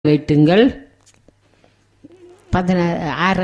வெட்டுங்கள் பதினா ஆறு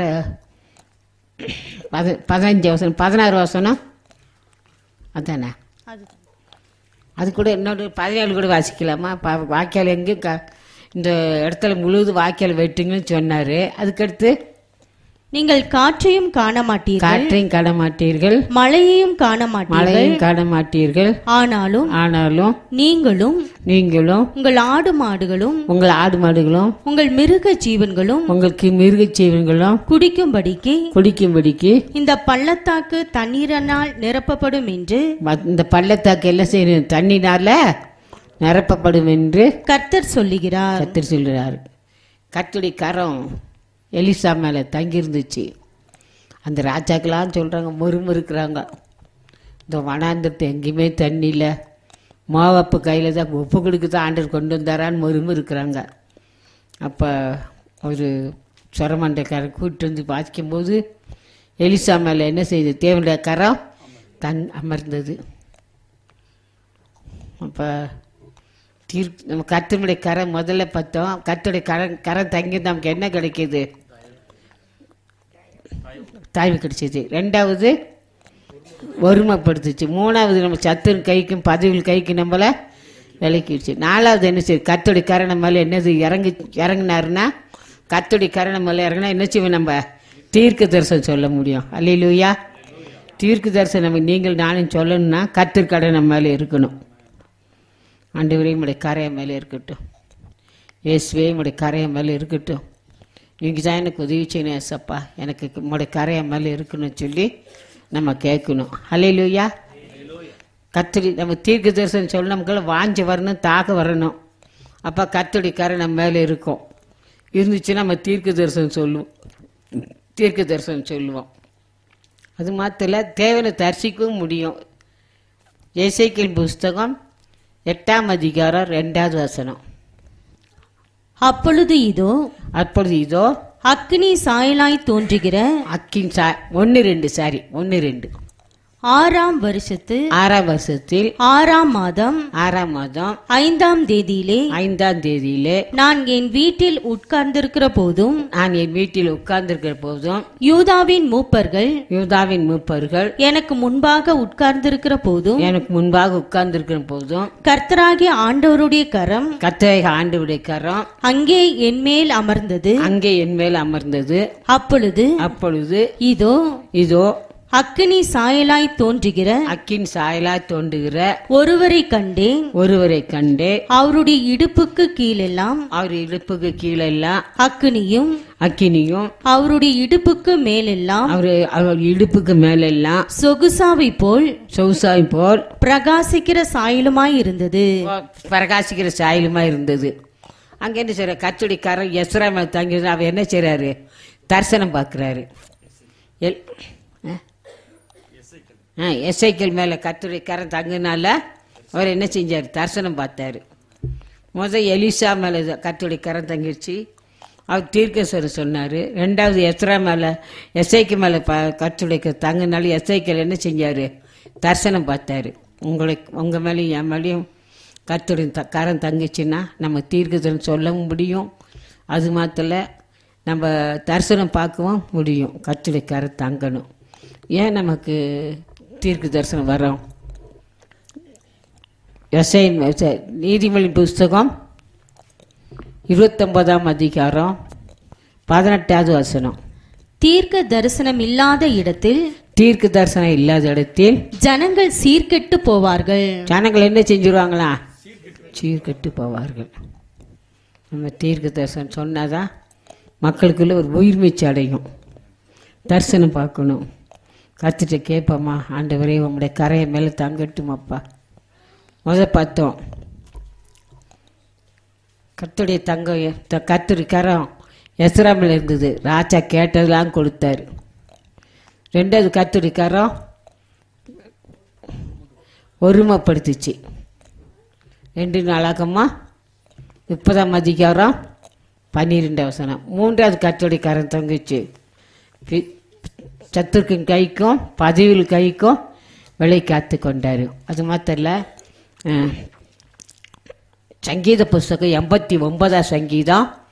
பத பதினஞ்சு வசனம் பதினாறு வசனம் அதானே அது கூட இன்னொரு பதினேழு கூட வாசிக்கலாமா பா வாய்க்கால் எங்கேயும் க இந்த இடத்துல முழுவதும் வாய்க்கால் வெட்டுங்கன்னு சொன்னார் அதுக்கடுத்து நீங்கள் காற்றையும் காண மாட்டீர்கள் காற்றையும் காண மாட்டீர்கள் மழையையும் காண மாட்டீர்கள் மழையும் காண மாட்டீர்கள் ஆனாலும் ஆனாலும் நீங்களும் நீங்களும் உங்கள் ஆடு மாடுகளும் உங்கள் ஆடு மாடுகளும் உங்கள் மிருக ஜீவன்களும் உங்களுக்கு மிருகச் ஜீவன்களும் குடிக்கும்படிக்கு குடிக்கும்படிக்கு இந்த பள்ளத்தாக்கு தண்ணீரனால் நிரப்பப்படும் என்று ம- இந்த பள்ளத்தாக்கு எல்லாம் செய்யணும் தண்ணினால நிரப்பப்படும் என்று கர்த்தர் சொல்லுகிறார் கத்தர் சொல்கிறார் கத்துடி கரம் எலிசா மேலே தங்கியிருந்துச்சு அந்த ராஜாக்கெல்லாம் சொல்கிறாங்க முறுமுறுக்கிறாங்க இந்த வனாந்திரத்தை எங்கேயுமே தண்ணி இல்லை மாவப்பு கையில் தான் உப்பு கொடுக்கு தான் ஆண்டர் கொண்டு வந்தாரான்னு முறுமுறுக்கிறாங்க அப்போ ஒரு சொரமண்டைக்காரன் கூப்பிட்டு வந்து வாசிக்கும்போது எலிசா மேலே என்ன செய்யுது தேவனுடைய கரம் தன் அமர்ந்தது அப்போ தீர் நம்ம கர்த்தனுடைய கரை முதல்ல பார்த்தோம் கர்த்தருடைய கரம் கரம் தங்கி நமக்கு என்ன கிடைக்கிது தாய்வு கிடைச்சிது ரெண்டாவது ஒருமைப்படுத்துச்சு மூணாவது நம்ம சத்துரு கைக்கும் பதவியில் கைக்கு நம்மளை விலக்கிடுச்சு நாலாவது என்ன செய்யுது கர்த்தருடைய கரணை மேலே என்னது இறங்கி இறங்குனாருன்னா கர்த்தருடைய கரணை மேலே இறங்கினா என்ன செய்வோம் நம்ம தீர்க்க தரிசனம் சொல்ல முடியும் அல்லையிலூயா தீர்க்க தரிசனம் நம்ம நீங்கள் நானும் சொல்லணும்னா கர்த்தர் கடை நம்ம மேலே இருக்கணும் ஆண்டவரே உடைய கரையை மேலே இருக்கட்டும் இயேசுவே உடைய கரையை மேலே இருக்கட்டும் நீங்கள் தான் எனக்கு உதவி செய்யணும் ஏசப்பா எனக்கு உங்களுடைய கரையை மேலே இருக்கணும்னு சொல்லி நம்ம கேட்கணும் ஹalleluya கத்தடி நம்ம தீர்க்க தரிசனம் சொல்ல நமக்குள்ள வாஞ்சி வரணும் தாக வரணும் அப்போ கத்தடி கரை நம்ம மேலே இருக்கும் இருந்துச்சுன்னா நம்ம தீர்க்க தரிசனம் சொல்லுவோம் தீர்க்க தரிசனம் சொல்லுவோம் அது மாத்திர தேவையை தரிசிக்கவும் முடியும் இசைக்கியல் புஸ்தகம் எட்டாம் அதிகாரம் ரெண்டாவது வசனம் அப்பொழுது இதோ அப்பொழுது இதோ அக்னி சாயலாய் தோன்றுகிற அக்கின் சா ஒன்று ரெண்டு சாரி ஒன்று ரெண்டு ஆறாம் வருஷத்து ஆறாம் வருஷத்தில் ஆறாம் மாதம் ஆறாம் மாதம் ஐந்தாம் தேதியிலே ஐந்தாம் தேதியிலே நான் என் வீட்டில் உட்கார்ந்திருக்கிற போதும் நான் என் வீட்டில் உட்கார்ந்திருக்கிற போதும் யூதாவின் மூப்பர்கள் யூதாவின் மூப்பர்கள் எனக்கு முன்பாக உட்கார்ந்திருக்கிற போதும் எனக்கு முன்பாக உட்கார்ந்திருக்கிற போதும் கர்த்தராகிய ஆண்டவருடைய கரம் கத்தரை ஆண்டு கரம் அங்கே என்மேல் அமர்ந்தது அங்கே என் மேல் அமர்ந்தது அப்பொழுது அப்பொழுது இதோ இதோ அக்கினி சாயலாய் தோன்றுகிற அக்கின் சாயலாய் தோன்றுகிற ஒருவரை கண்டேன் ஒருவரை கண்டே அவருடைய இடுப்புக்கு கீழெல்லாம் அவர் இடுப்புக்கு கீழெல்லாம் அக்கினியும் அக்கினியும் அவருடைய இடுப்புக்கு மேலெல்லாம் அவர் அவர் இடுப்புக்கு மேலெல்லாம் சொகுசாவை போல் சௌசாய் போல் பிரகாசிக்கிற சாயலுமாய் இருந்தது பிரகாசிக்கிற சாயலுமா இருந்தது அங்கே என்ன செய்யற கச்சடி கரம் எஸ்ரா மேலே தங்கியிருந்தா அவர் என்ன செய்றாரு தரிசனம் பார்க்குறாரு எல் ஆ? ஆ எஸ்ஐக்கள் மேலே கத்துடைய கரம் தங்கினால அவர் என்ன செஞ்சார் தரிசனம் பார்த்தாரு முத எலிசா மேலே கத்துடைய கரம் தங்கிருச்சு அவர் தீர்க்கஸ்வரர் சொன்னார் ரெண்டாவது எஸ்ரா மேலே எஸ்ஐக்கு மேலே ப கத்துடைய தங்கினால எஸ்ஐக்கள் என்ன செஞ்சார் தரிசனம் பார்த்தாரு உங்களை உங்கள் மேலேயும் என் மேலேயும் கத்துடைய த கரம் தங்கிச்சுன்னா நம்ம தீர்க்கதரிசனம் சொல்லவும் முடியும் அது மாத்திர நம்ம தரிசனம் பார்க்கவும் முடியும் கத்துடைய கரம் தங்கணும் ஏன் நமக்கு தீர்க்க தரிசனம் வரோம் எஸ்ஐ நீதிமொழி புஸ்தகம் இருபத்தொன்பதாம் அதிகாரம் பதினெட்டாவது வசனம் தீர்க்க தரிசனம் இல்லாத இடத்தில் தீர்க்க தரிசனம் இல்லாத இடத்தில் ஜனங்கள் சீர்கெட்டு போவார்கள் ஜனங்கள் என்ன செஞ்சிருவாங்களா சீர்கெட்டு போவார்கள் நம்ம தீர்க்க தரிசனம் சொன்னாதான் மக்களுக்குள்ள ஒரு உயிர்மீச்சு அடையும் தரிசனம் பார்க்கணும் கத்துட்டு கேட்போம்மா ஆண்டவரே உங்களுடைய கரையை மேலே தங்கட்டுமாப்பா முத பார்த்தோம் கத்துடைய தங்கம் எ- த- கத்துடைய கரம் எஸ்ராமில் இருந்தது ராஜா கேட்டதெல்லாம் கொடுத்தாரு ரெண்டாவது கத்துடைய கரம் ஒருமைப்படுத்துச்சு ரெண்டு நாளாகமா முப்பதாம் அதிகாரம் பன்னிரெண்டு வசனம் மூன்றாவது கத்தோடைய கரம் தங்குச்சு பி- சத்துருக்கின் கைக்கும் பதவியில் கைக்கும் விலை காத்து கொண்டாரு அது மாத்திரம் இல்ல, அஹ், சங்கீத புஸ்தகம் எண்பத்தி ஒன்பதாம் சங்கீதம்